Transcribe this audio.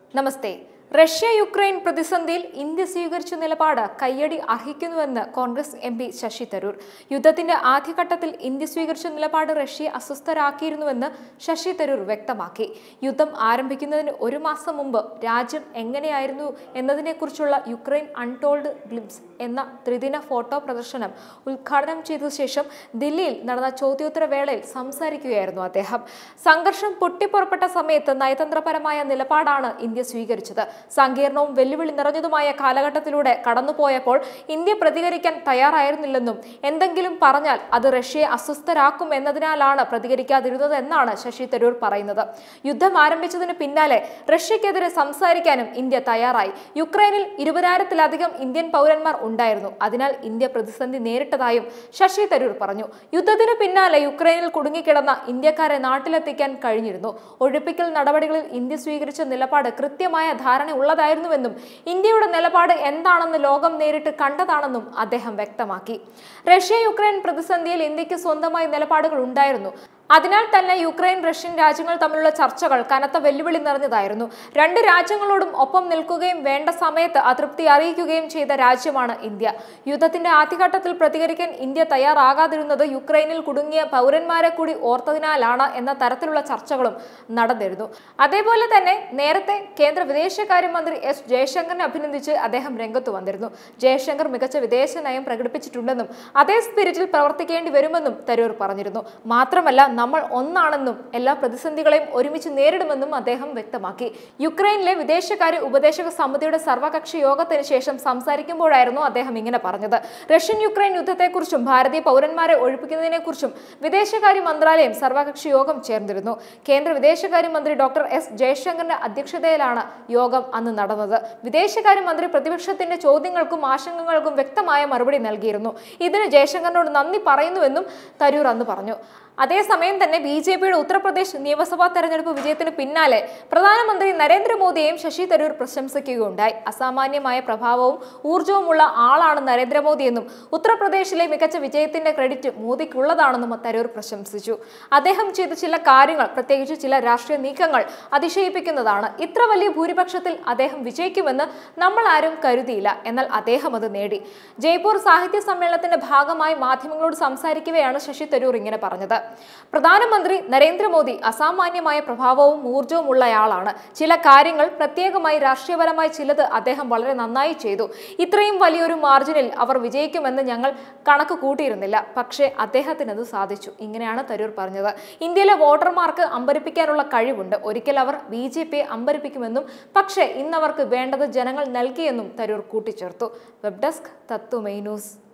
നമസ്തേ Russia Ukraine പ്രതിസന്ധിയിൽ India സ്വീകരിച്ച നിലപാട് കയ്യടി അർഹിക്കുന്നുവെന്ന് കോൺഗ്രസ് എം പി ശശി തരൂർ യുദ്ധത്തിന്റെ ആദ്യഘട്ടത്തിൽ ഇന്ത്യ സ്വീകരിച്ച നിലപാട് റഷ്യയെ അസ്വസ്ഥരാക്കിയിരുന്നുവെന്ന് ശശി തരൂർ വ്യക്തമാക്കി യുദ്ധം ആരംഭിക്കുന്നതിന് ഒരു മാസം മുമ്പ് രാജ്യം എങ്ങനെയായിരുന്നു എന്നതിനെക്കുറിച്ചുള്ള യുക്രൈൻ അൺടോൾഡ് ഗ്ലിംസ് എന്ന ത്രിദിന ഫോട്ടോ പ്രദർശനം ഉദ്ഘാടനം ചെയ്ത ശേഷം ദില്ലിയിൽ നടന്ന ചോദ്യോത്തര വേളയിൽ സംസാരിക്കുകയായിരുന്നു അദ്ദേഹം സംഘർഷം പൊട്ടിപ്പുറപ്പെട്ട സമയത്ത് നയതന്ത്രപരമായ നിലപാടാണ് ഇന്ത്യ സ്വീകരിച്ചത് സങ്കീർണവും വെല്ലുവിളി നിറഞ്ഞതുമായ കാലഘട്ടത്തിലൂടെ കടന്നുപോയപ്പോൾ ഇന്ത്യ പ്രതികരിക്കാൻ തയ്യാറായിരുന്നില്ലെന്നും എന്തെങ്കിലും പറഞ്ഞാൽ അത് റഷ്യയെ അസ്വസ്ഥരാക്കും എന്നതിനാലാണ് പ്രതികരിക്കാതിരുന്നത് എന്നാണ് ശശി തരൂർ പറയുന്നത് യുദ്ധം ആരംഭിച്ചതിന് പിന്നാലെ റഷ്യക്കെതിരെ സംസാരിക്കാനും ഇന്ത്യ തയ്യാറായി യുക്രൈനിൽ ഇരുപതിനായിരത്തിലധികം ഇന്ത്യൻ പൗരന്മാർ ഉണ്ടായിരുന്നു അതിനാൽ ഇന്ത്യ പ്രതിസന്ധി നേരിട്ടതായും ശശി തരൂർ പറഞ്ഞു യുദ്ധത്തിന് പിന്നാലെ യുക്രൈനിൽ കുടുങ്ങിക്കിടന്ന ഇന്ത്യക്കാരെ നാട്ടിലെത്തിക്കാൻ കഴിഞ്ഞിരുന്നു ഒഴിപ്പിക്കൽ നടപടികളിൽ ഇന്ത്യ സ്വീകരിച്ച നിലപാട് കൃത്യമായ ധാരണ ഉള്ളതായിരുന്നുവെന്നും ഇന്ത്യയുടെ നിലപാട് എന്താണെന്ന് ലോകം നേരിട്ട് കണ്ടതാണെന്നും അദ്ദേഹം വ്യക്തമാക്കി റഷ്യ യുക്രൈൻ പ്രതിസന്ധിയിൽ ഇന്ത്യക്ക് സ്വന്തമായി നിലപാടുകൾ ഉണ്ടായിരുന്നു അതിനാൽ തന്നെ യുക്രൈൻ റഷ്യൻ രാജ്യങ്ങൾ തമ്മിലുള്ള ചർച്ചകൾ കനത്ത വെല്ലുവിളി നിറഞ്ഞതായിരുന്നു രണ്ട് രാജ്യങ്ങളോടും ഒപ്പം നിൽക്കുകയും വേണ്ട സമയത്ത് അതൃപ്തി അറിയിക്കുകയും ചെയ്ത രാജ്യമാണ് ഇന്ത്യ യുദ്ധത്തിന്റെ ആദ്യഘട്ടത്തിൽ പ്രതികരിക്കാൻ ഇന്ത്യ തയ്യാറാകാതിരുന്നത് യുക്രൈനിൽ കുടുങ്ങിയ പൗരന്മാരെ കൂടി ഓർത്തതിനാലാണ് എന്ന തരത്തിലുള്ള ചർച്ചകളും നടന്നിരുന്നു അതേപോലെ തന്നെ നേരത്തെ കേന്ദ്ര വിദേശകാര്യമന്ത്രി എസ് ജയശങ്കറിനെ അഭിനന്ദിച്ച് അദ്ദേഹം രംഗത്ത് വന്നിരുന്നു ജയശങ്കർ മികച്ച വിദേശ നയം പ്രകടിപ്പിച്ചിട്ടുണ്ടെന്നും അതേ സ്പിരിറ്റിൽ പ്രവർത്തിക്കേണ്ടി വരുമെന്നും തരൂർ പറഞ്ഞിരുന്നു മാത്രമല്ല നമ്മൾ ഒന്നാണെന്നും എല്ലാ പ്രതിസന്ധികളെയും ഒരുമിച്ച് നേരിടുമെന്നും അദ്ദേഹം വ്യക്തമാക്കി യുക്രൈനിലെ വിദേശകാര്യ ഉപദേശക സമിതിയുടെ സർവകക്ഷി യോഗത്തിന് ശേഷം സംസാരിക്കുമ്പോഴായിരുന്നു അദ്ദേഹം ഇങ്ങനെ പറഞ്ഞത് റഷ്യൻ യുക്രൈൻ യുദ്ധത്തെക്കുറിച്ചും ഭാരതീയ പൗരന്മാരെ ഒഴിപ്പിക്കുന്നതിനെക്കുറിച്ചും വിദേശകാര്യ മന്ത്രാലയം സർവകക്ഷി യോഗം ചേർന്നിരുന്നു കേന്ദ്ര വിദേശകാര്യമന്ത്രി ഡോക്ടർ എസ് ജയശങ്കറിന്റെ അധ്യക്ഷതയിലാണ് യോഗം അന്ന് നടന്നത് വിദേശകാര്യമന്ത്രി പ്രതിപക്ഷത്തിന്റെ ചോദ്യങ്ങൾക്കും ആശങ്കകൾക്കും വ്യക്തമായ മറുപടി നൽകിയിരുന്നു ഇതിന് ജയശങ്കറിനോട് നന്ദി പറയുന്നുവെന്നും തരൂർ അന്ന് പറഞ്ഞു അതേസമയം തന്നെ ബി ജെ പിയുടെ ഉത്തർപ്രദേശ് നിയമസഭാ തെരഞ്ഞെടുപ്പ് വിജയത്തിന് പിന്നാലെ പ്രധാനമന്ത്രി നരേന്ദ്രമോദിയെയും ശശി തരൂർ പ്രശംസിക്കുകയുണ്ടായി അസാമാന്യമായ പ്രഭാവവും ഊർജവുമുള്ള ആളാണ് നരേന്ദ്രമോദിയെന്നും ഉത്തർപ്രദേശിലെ മികച്ച വിജയത്തിന്റെ ക്രെഡിറ്റ് മോദിക്കുള്ളതാണെന്നും തരൂർ പ്രശംസിച്ചു അദ്ദേഹം ചെയ്ത ചില കാര്യങ്ങൾ പ്രത്യേകിച്ച് ചില രാഷ്ട്രീയ നീക്കങ്ങൾ അതിശയിപ്പിക്കുന്നതാണ് ഇത്ര വലിയ ഭൂരിപക്ഷത്തിൽ അദ്ദേഹം വിജയിക്കുമെന്ന് നമ്മൾ ആരും കരുതിയില്ല എന്നാൽ അദ്ദേഹം അത് നേടി ജയ്പൂർ സാഹിത്യ സമ്മേളനത്തിന്റെ ഭാഗമായി മാധ്യമങ്ങളോട് സംസാരിക്കവെയാണ് ശശി തരൂർ ഇങ്ങനെ പറഞ്ഞത് പ്രധാനമന്ത്രി നരേന്ദ്രമോദി അസാമാന്യമായ പ്രഭാവവും ഊർജവും ഉള്ളയാളാണ് ചില കാര്യങ്ങൾ പ്രത്യേകമായി രാഷ്ട്രീയപരമായി ചിലത് അദ്ദേഹം വളരെ നന്നായി ചെയ്തു ഇത്രയും വലിയൊരു മാർജിനിൽ അവർ വിജയിക്കുമെന്ന് ഞങ്ങൾ കണക്ക് കൂട്ടിയിരുന്നില്ല പക്ഷേ അദ്ദേഹത്തിന് അത് സാധിച്ചു ഇങ്ങനെയാണ് തരൂർ പറഞ്ഞത് ഇന്ത്യയിലെ വോട്ടർമാർക്ക് അമ്പരിപ്പിക്കാനുള്ള കഴിവുണ്ട് ഒരിക്കൽ അവർ ബി ജെ പിയെ അമ്പരിപ്പിക്കുമെന്നും പക്ഷേ ഇന്നവർക്ക് വേണ്ടത് ജനങ്ങൾ നൽകിയെന്നും തരൂർ കൂട്ടിച്ചേർത്തു വെബ് ഡെസ്ക് തത്വമൈ ന്യൂസ്